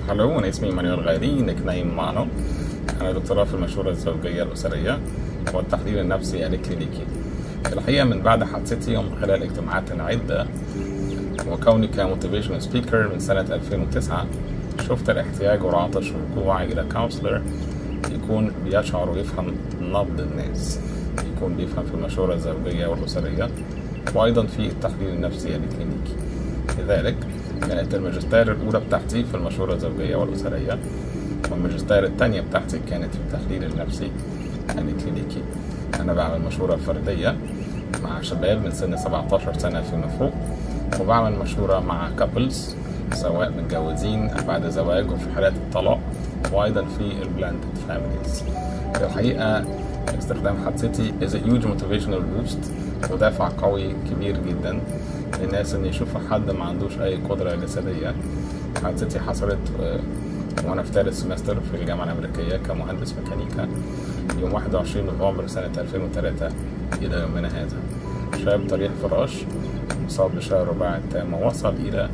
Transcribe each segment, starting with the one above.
هلو أنا اسمي مانويل غالي نيك نايم مانو أنا دكتوراه في المشورة الزوجية الأسرية والتحليل النفسي الكلينيكي الحقيقة من بعد حادثتي ومن خلال اجتماعات عدة وكوني كموتيفيشنال سبيكر من سنة 2009 شفت الاحتياج والعطش والجوع إلى كونسلر يكون بيشعر ويفهم نبض الناس يكون بيفهم في المشورة الزوجية والأسرية وأيضا في التحليل النفسي الكلينيكي لذلك كانت الماجستير الأولى بتاعتي في المشورة الزوجية والأسرية والماجستير الثانية بتاعتي كانت في التحليل النفسي الكلينيكي أنا بعمل مشورة فردية مع شباب من سن 17 سنة فيما فوق وبعمل مشورة مع كابلز سواء متجوزين أو بعد زواج وفي حالات الطلاق وأيضا في البلاندد فاميليز الحقيقة استخدام حادثتي is a huge motivational boost ودافع قوي كبير جدا للناس ان يشوفوا حد ما عندوش اي قدرة جسدية حادثتي حصلت وانا في ثالث سمستر في الجامعة الامريكية كمهندس ميكانيكا يوم 21 نوفمبر سنة 2003 الى يومنا هذا شاب طريح فراش مصاب بشلل رباعي تام ووصل الى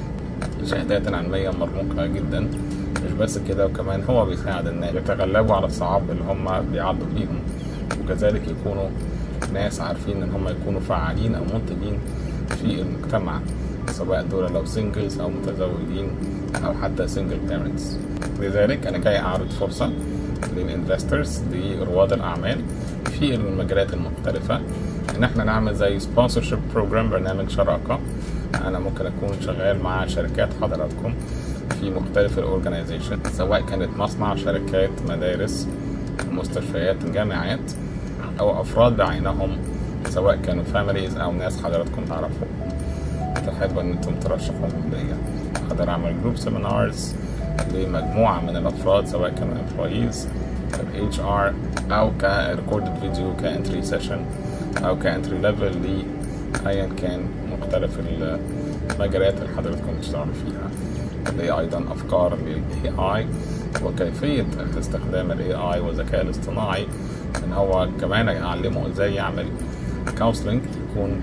شهادات علمية مرموقة جدا مش بس كده وكمان هو بيساعد الناس يتغلبوا على الصعاب اللي هم بيعدوا بيهم وكذلك يكونوا ناس عارفين ان هم يكونوا فعالين او منتجين في المجتمع سواء دول لو سنجلز او متزوجين او حتى سنجل بيرنتس لذلك انا جاي اعرض فرصة للانفسترز لرواد الاعمال في المجالات المختلفة ان احنا نعمل زي سبونسرشيب بروجرام برنامج شراكة انا ممكن اكون شغال مع شركات حضراتكم في مختلف الاورجنايزيشن سواء كانت مصنع شركات مدارس مستشفيات جامعات او افراد بعينهم سواء كانوا فاميليز او ناس حضراتكم تعرفوا تحبوا ان انتم ترشحوهم ليا اقدر اعمل جروب سيمينارز لمجموعه من الافراد سواء كانوا امبلويز اتش ار او كريكوردد فيديو كانتري سيشن او كانتري ليفل ل ايا كان مختلف المجالات اللي حضراتكم بتشتغلوا فيها ليه ايضا افكار للاي اي وكيفيه استخدام الاي اي والذكاء الاصطناعي ان هو كمان اعلمه ازاي يعمل كونسلنج يكون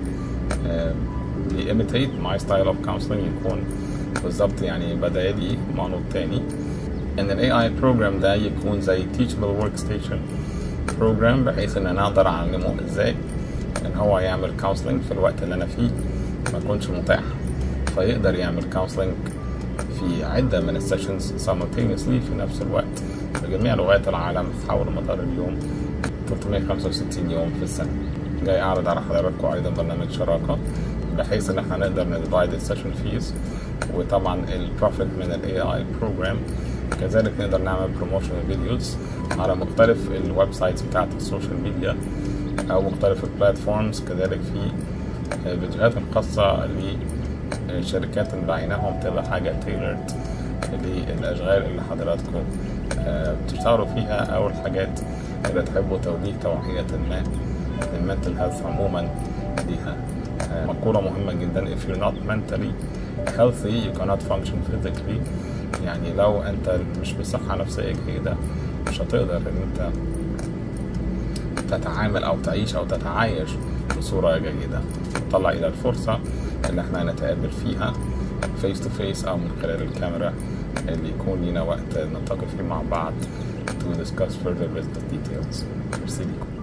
بيميتيت ماي ستايل اوف كونسلنج يكون بالظبط يعني بدالي معنو تاني ان الاي اي بروجرام ده يكون زي teachable workstation بروجرام بحيث ان انا اقدر اعلمه ازاي ان هو يعمل كونسلنج في الوقت اللي انا فيه ما يكونش متاح فيقدر يعمل كونسلنج في عدة من السيشنز simultaneously في نفس الوقت بجميع لغات العالم حول مدار اليوم 365 يوم في السنة جاي أعرض على حضراتكم أيضا برنامج شراكة بحيث إن احنا نقدر نديفايد السيشن فيز وطبعا البروفيت من الاي اي بروجرام كذلك نقدر نعمل بروموشنال فيديوز على مختلف الويب سايتس بتاعت السوشيال ميديا أو مختلف البلاتفورمز كذلك في فيديوهات خاصة لشركات بعينهم تبقى حاجة تailored للأشغال اللي حضراتكم بتشتغلوا فيها أو الحاجات اللي تحبوا توجيه توعية ما للمنتل هيلث عموما ليها مقولة مهمة جدا if you're not mentally healthy you cannot function physically يعني لو انت مش بصحة نفسية جيدة مش هتقدر ان انت تتعامل او تعيش او تتعايش بصورة جيدة نطلع الى الفرصة اللي احنا نتقابل فيها فيس تو فيس او من خلال الكاميرا اللي يكون لنا وقت نلتقي فيه مع بعض to discuss further with the details. ميرسي لكم.